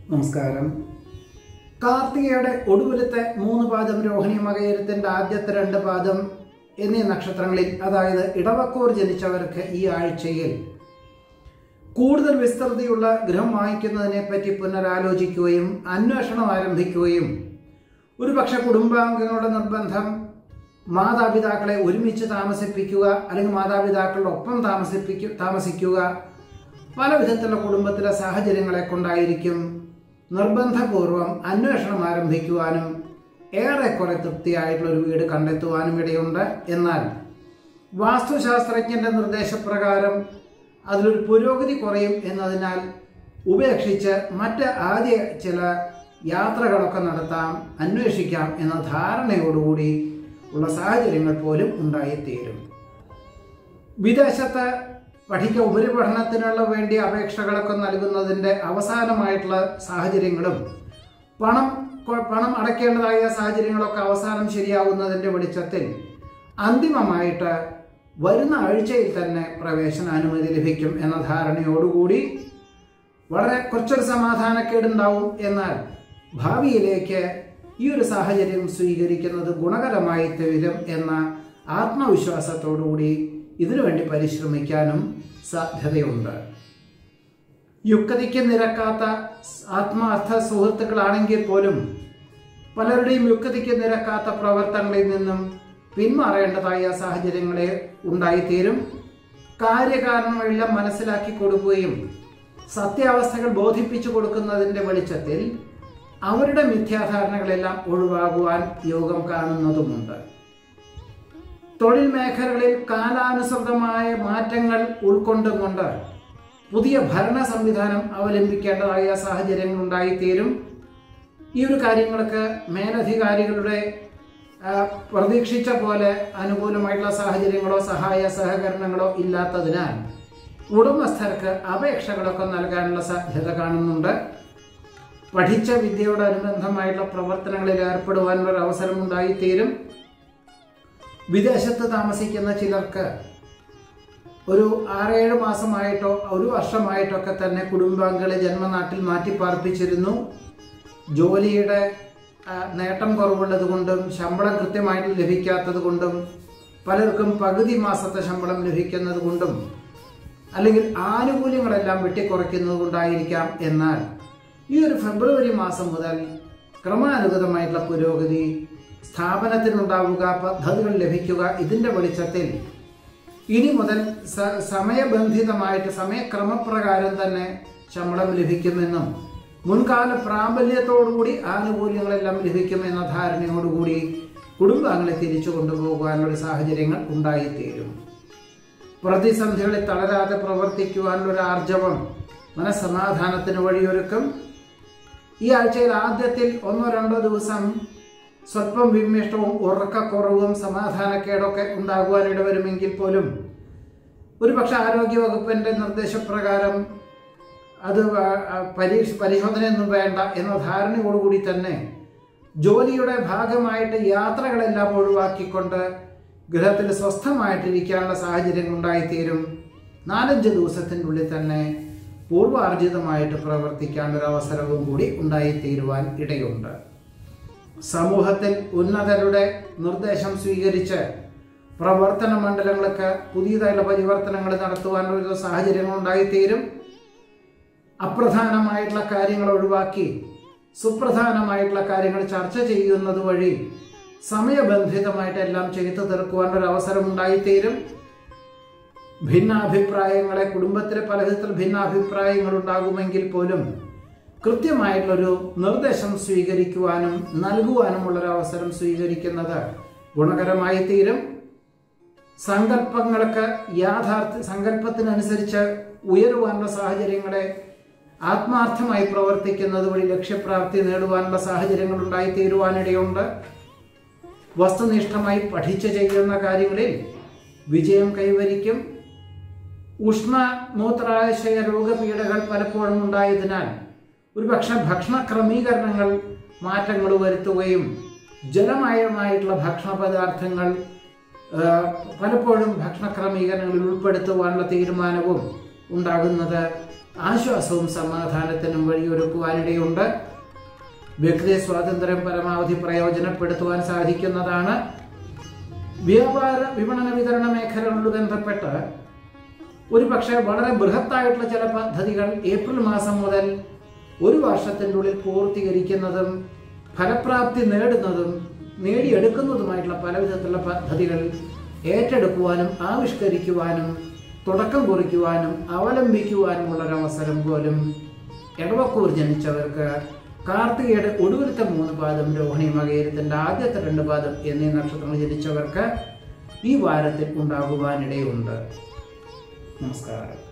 നമസ്കാരം കാർത്തികയുടെ ഒടുവിലത്തെ മൂന്ന് പാദം രോഹിണി മകയരത്തിന്റെ ആദ്യത്തെ രണ്ട് പാദം എന്നീ നക്ഷത്രങ്ങളിൽ അതായത് ഇടവക്കൂർ ജനിച്ചവർക്ക് ഈ ആഴ്ചയിൽ കൂടുതൽ വിസ്തൃതിയുള്ള ഗൃഹം വാങ്ങിക്കുന്നതിനെ പറ്റി പുനരാലോചിക്കുകയും അന്വേഷണം ആരംഭിക്കുകയും ഒരുപക്ഷെ കുടുംബാംഗങ്ങളുടെ നിർബന്ധം മാതാപിതാക്കളെ ഒരുമിച്ച് താമസിപ്പിക്കുക അല്ലെങ്കിൽ മാതാപിതാക്കളുടെ ഒപ്പം താമസിപ്പിക്കു താമസിക്കുക പല വിധത്തിലുള്ള കുടുംബത്തിലെ സാഹചര്യങ്ങളെ കൊണ്ടായിരിക്കും നിർബന്ധപൂർവം അന്വേഷണം ആരംഭിക്കുവാനും ഏറെക്കുറെ തൃപ്തിയായിട്ടുള്ള ഒരു വീട് കണ്ടെത്തുവാനും ഇടയുണ്ട് എന്നാൽ വാസ്തുശാസ്ത്രജ്ഞന്റെ നിർദ്ദേശപ്രകാരം അതിലൊരു പുരോഗതി കുറയും എന്നതിനാൽ ഉപേക്ഷിച്ച് മറ്റ് ആദ്യ ചില യാത്രകളൊക്കെ നടത്താം അന്വേഷിക്കാം എന്ന ധാരണയോടുകൂടി ഉള്ള സാഹചര്യങ്ങൾ പോലും ഉണ്ടായിത്തീരും വിദേശത്ത് പഠിക്ക ഉപരിപഠനത്തിനുള്ള വേണ്ടി അപേക്ഷകളൊക്കെ നൽകുന്നതിൻ്റെ അവസാനമായിട്ടുള്ള സാഹചര്യങ്ങളും പണം കൊ- പണം അടയ്ക്കേണ്ടതായ സാഹചര്യങ്ങളൊക്കെ അവസാനം ശരിയാവുന്നതിൻ്റെ വെളിച്ചത്തിൽ അന്തിമമായിട്ട് വരുന്ന ആഴ്ചയിൽ തന്നെ പ്രവേശനാനുമതി ലഭിക്കും എന്ന ധാരണയോടുകൂടി വളരെ കുറച്ചൊരു സമാധാനക്കേടുണ്ടാവും എന്നാൽ ഭാവിയിലേക്ക് ഈ ഒരു സാഹചര്യം സ്വീകരിക്കുന്നത് ഗുണകരമായി തീരും എന്ന ആത്മവിശ്വാസത്തോടുകൂടി ഇതിനുവേണ്ടി പരിശ്രമിക്കാനും സാധ്യതയുണ്ട് യുക്തിക്ക് നിരക്കാത്ത ആത്മാർത്ഥ സുഹൃത്തുക്കളാണെങ്കിൽ പോലും പലരുടെയും യുക്തിക്ക് നിരക്കാത്ത പ്രവർത്തനങ്ങളിൽ നിന്നും പിന്മാറേണ്ടതായ സാഹചര്യങ്ങളെ ഉണ്ടായിത്തീരും കാര്യകാരണങ്ങളെല്ലാം മനസ്സിലാക്കി കൊടുക്കുകയും സത്യാവസ്ഥകൾ ബോധിപ്പിച്ചു കൊടുക്കുന്നതിൻ്റെ വെളിച്ചത്തിൽ അവരുടെ മിഥ്യാധാരണകളെല്ലാം ഒഴിവാകുവാൻ യോഗം കാണുന്നതുമുണ്ട് തൊഴിൽ മേഖലകളിൽ കാലാനുസൃതമായ മാറ്റങ്ങൾ ഉൾക്കൊണ്ടുകൊണ്ട് പുതിയ ഭരണ സംവിധാനം അവലംബിക്കേണ്ടതായ സാഹചര്യങ്ങൾ ഉണ്ടായിത്തീരും ഈ ഒരു കാര്യങ്ങൾക്ക് മേലധികാരികളുടെ ആ, പ്രതീക്ഷിച്ച പോലെ അനുകൂലമായിട്ടുള്ള സാഹചര്യങ്ങളോ സഹായ സഹകരണങ്ങളോ ഇല്ലാത്തതിനാൽ ഉടമസ്ഥർക്ക് അപേക്ഷകളൊക്കെ നൽകാനുള്ള സാധ്യത കാണുന്നുണ്ട് പഠിച്ച വിദ്യയോടനുബന്ധമായിട്ടുള്ള പ്രവർത്തനങ്ങളിൽ ഏർപ്പെടുവാനുള്ള ഒരു അവസരം ഉണ്ടായിത്തീരും വിദേശത്ത് താമസിക്കുന്ന ചിലർക്ക് ഒരു ആറേഴ് മാസമായിട്ടോ ഒരു വർഷമായിട്ടൊക്കെ തന്നെ കുടുംബാംഗങ്ങളെ ജന്മനാട്ടിൽ മാറ്റിപ്പാർപ്പിച്ചിരുന്നു ജോലിയുടെ ആ, നേട്ടം കുറവുള്ളത് കൊണ്ടും ശമ്പളം കൃത്യമായിട്ട് ലഭിക്കാത്തത് കൊണ്ടും പലർക്കും പകുതി മാസത്തെ ശമ്പളം ലഭിക്കുന്നത് കൊണ്ടും അല്ലെങ്കിൽ ആനുകൂല്യങ്ങളെല്ലാം വെട്ടിക്കുറയ്ക്കുന്നത് കൊണ്ടായിരിക്കാം എന്നാൽ ഈ ഒരു ഫെബ്രുവരി മാസം മുതൽ ക്രമാനുഗതമായിട്ടുള്ള പുരോഗതി സ്ഥാപനത്തിനുണ്ടാവുക പദ്ധതികൾ ലഭിക്കുക ഇതിന്റെ വെളിച്ചത്തിൽ ഇനി മുതൽ സ- സമയബന്ധിതമായിട്ട് സമയക്രമപ്രകാരം തന്നെ ശമ്പളം ലഭിക്കുമെന്നും മുൻകാല പ്രാബല്യത്തോടുകൂടി ആനുകൂല്യങ്ങളെല്ലാം ലഭിക്കുമെന്ന ധാരണയോടുകൂടി കുടുംബാംഗങ്ങളെ തിരിച്ചു കൊണ്ടുപോകാനുള്ള സാഹചര്യങ്ങൾ ഉണ്ടായിത്തീരും പ്രതിസന്ധികളിൽ തളരാതെ പ്രവർത്തിക്കുവാനുള്ള ഒരു ആർജവം മനസ്സമാധാനത്തിന് വഴിയൊരുക്കും ഈ ആഴ്ചയിൽ ആദ്യത്തിൽ ഒന്നോ രണ്ടോ ദിവസം സ്വല്പം വിമ്മിഷ്ടവും ഉറക്കക്കുറവും സമാധാനക്കേടൊക്കെ ഉണ്ടാകുവാൻ ഇടവരുമെങ്കിൽ പോലും ഒരുപക്ഷെ ആരോഗ്യ വകുപ്പിന്റെ നിർദ്ദേശപ്രകാരം അത് വ- ആ പരീക്ഷ പരിശോധനയൊന്നും വേണ്ട എന്ന ധാരണയോടുകൂടി തന്നെ ജോലിയുടെ ഭാഗമായിട്ട് യാത്രകളെല്ലാം ഒഴിവാക്കിക്കൊണ്ട് ഗൃഹത്തിൽ സ്വസ്ഥമായിട്ടിരിക്കാനുള്ള സാഹചര്യങ്ങൾ ഉണ്ടായിത്തീരും നാലഞ്ച് ദിവസത്തിൻ്റെ ഉള്ളിൽ തന്നെ പൂർവാർജിതമായിട്ട് പ്രവർത്തിക്കാനുള്ള ഒരു അവസരവും കൂടി ഉണ്ടായിത്തീരുവാൻ ഇടയുണ്ട് സമൂഹത്തിൽ ഉന്നതരുടെ നിർദ്ദേശം സ്വീകരിച്ച് പ്രവർത്തന മണ്ഡലങ്ങൾക്ക് പുതിയതായുള്ള പരിവർത്തനങ്ങൾ നടത്തുവാനുള്ള ഒരു സാഹചര്യങ്ങൾ ഉണ്ടായിത്തീരും അപ്രധാനമായിട്ടുള്ള കാര്യങ്ങൾ ഒഴിവാക്കി സുപ്രധാനമായിട്ടുള്ള കാര്യങ്ങൾ ചർച്ച ചെയ്യുന്നത് വഴി സമയബന്ധിതമായിട്ട് എല്ലാം ചെയ്തു തീർക്കുവാനുള്ള ഒരു അവസരം ഉണ്ടായിത്തീരും ഭിന്നാഭിപ്രായങ്ങളെ കുടുംബത്തിലെ പല വിധത്തിൽ ഭിന്നാഭിപ്രായങ്ങൾ ഉണ്ടാകുമെങ്കിൽ പോലും കൃത്യമായിട്ടുള്ളൊരു നിർദ്ദേശം സ്വീകരിക്കുവാനും നൽകുവാനുമുള്ള ഒരു അവസരം സ്വീകരിക്കുന്നത് ഗുണകരമായി തീരും സങ്കല്പങ്ങൾക്ക് യാഥാർത്ഥ്യ സങ്കല്പത്തിനനുസരിച്ച് ഉയരുവാനുള്ള സാഹചര്യങ്ങളെ ആത്മാർത്ഥമായി പ്രവർത്തിക്കുന്നത് വഴി ലക്ഷ്യപ്രാപ്തി നേടുവാനുള്ള സാഹചര്യങ്ങൾ ഉണ്ടായിത്തീരുവാനിടയുണ്ട് വസ്തുനിഷ്ഠമായി പഠിച്ച് ചെയ്യുന്ന കാര്യങ്ങളിൽ വിജയം കൈവരിക്കും ഉഷ്ണ മൂത്രാശയ രോഗപീഠകൾ പലപ്പോഴും ഉണ്ടായതിനാൽ ഒരുപക്ഷെ ഭക്ഷണ ക്രമീകരണങ്ങൾ മാറ്റങ്ങൾ വരുത്തുകയും ജലമയമായിട്ടുള്ള ഭക്ഷണ പദാർത്ഥങ്ങൾ ആ, പലപ്പോഴും ഭക്ഷണ ക്രമീകരണങ്ങളിൽ ഉൾപ്പെടുത്തുവാനുള്ള തീരുമാനവും ഉണ്ടാകുന്നത് ആശ്വാസവും സമാധാനത്തിനും വഴിയൊരുക്കുവാനിടയുണ്ട് വ്യക്തി സ്വാതന്ത്ര്യം പരമാവധി പ്രയോജനപ്പെടുത്തുവാൻ സാധിക്കുന്നതാണ് വ്യാപാര വിപണന വിതരണ മേഖലകളോട് ബന്ധപ്പെട്ട് ഒരു പക്ഷേ വളരെ ബൃഹത്തായിട്ടുള്ള ചില പദ്ധതികൾ ഏപ്രിൽ മാസം മുതൽ ഒരു വർഷത്തിൻ്റെ ഉള്ളിൽ പൂർത്തീകരിക്കുന്നതും ഫലപ്രാപ്തി നേടുന്നതും നേടിയെടുക്കുന്നതുമായിട്ടുള്ള പല വിധത്തിലുള്ള പദ്ധതികൾ ഏറ്റെടുക്കുവാനും ആവിഷ്കരിക്കുവാനും തുടക്കം കുറിക്കുവാനും അവലംബിക്കുവാനുമുള്ള ഒരു അവസരം പോലും ഇടവക്കൂർ ജനിച്ചവർക്ക് കാർത്തികയുടെ ഒടുവിലത്തെ മൂന്ന് പാദം രോഹിണി മകേരത്തിൻ്റെ ആദ്യത്തെ രണ്ട് പാദം എന്നീ നക്ഷത്രങ്ങൾ ജനിച്ചവർക്ക് ഈ വാരത്തിൽ ഉണ്ടാകുവാനിടയുണ്ട് നമസ്കാരം